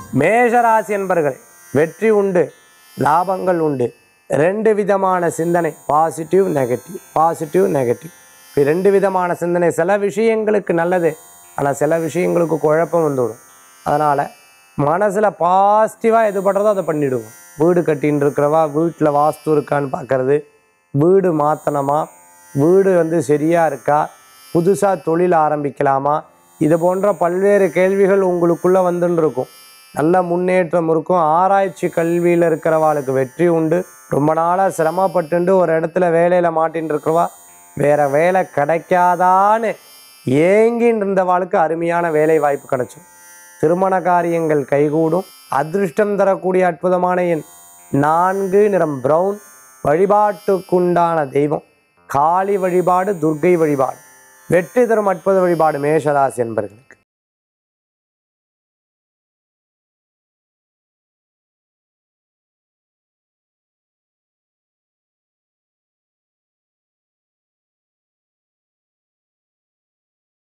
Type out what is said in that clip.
மேஷராசி என்பர்களே வெற்றி உண்டு லாபங்கள் உண்டு ரெண்டு விதமான சிந்தனை பாசிட்டிவ் நெகட்டிவ் பாசிட்டிவ் நெகட்டிவ் இப்போ ரெண்டு விதமான சிந்தனை சில விஷயங்களுக்கு நல்லது ஆனால் சில விஷயங்களுக்கு குழப்பம் வந்துவிடும் அதனால் மனசில் பாசிட்டிவாக எது படுறதோ அதை பண்ணிவிடுவோம் வீடு கட்டின்னு இருக்கிறவா வீட்டில் வாஸ்து இருக்கான்னு பார்க்கறது வீடு மாற்றணுமா வீடு வந்து சரியாக இருக்கா புதுசாக தொழில் ஆரம்பிக்கலாமா இது போன்ற பல்வேறு கேள்விகள் உங்களுக்குள்ளே வந்துன்னு இருக்கும் நல்ல முன்னேற்றம் இருக்கும் ஆராய்ச்சி கல்வியில் இருக்கிறவாளுக்கு வெற்றி உண்டு ரொம்ப நாளாக சிரமப்பட்டுண்டு ஒரு இடத்துல வேலையில் மாட்டின்னு இருக்கிறவா வேற வேலை கிடைக்காதான்னு ஏங்கின்னு இருந்தவாளுக்கு அருமையான வேலை வாய்ப்பு கிடைச்சும் திருமண காரியங்கள் கைகூடும் அதிர்ஷ்டம் தரக்கூடிய அற்புதமான எண் நான்கு நிறம் பிரவுன் வழிபாட்டுக்குண்டான தெய்வம் காளி வழிபாடு துர்க்கை வழிபாடு வெற்றி தரும் அற்புத வழிபாடு மேஷராசி என்பர்கள்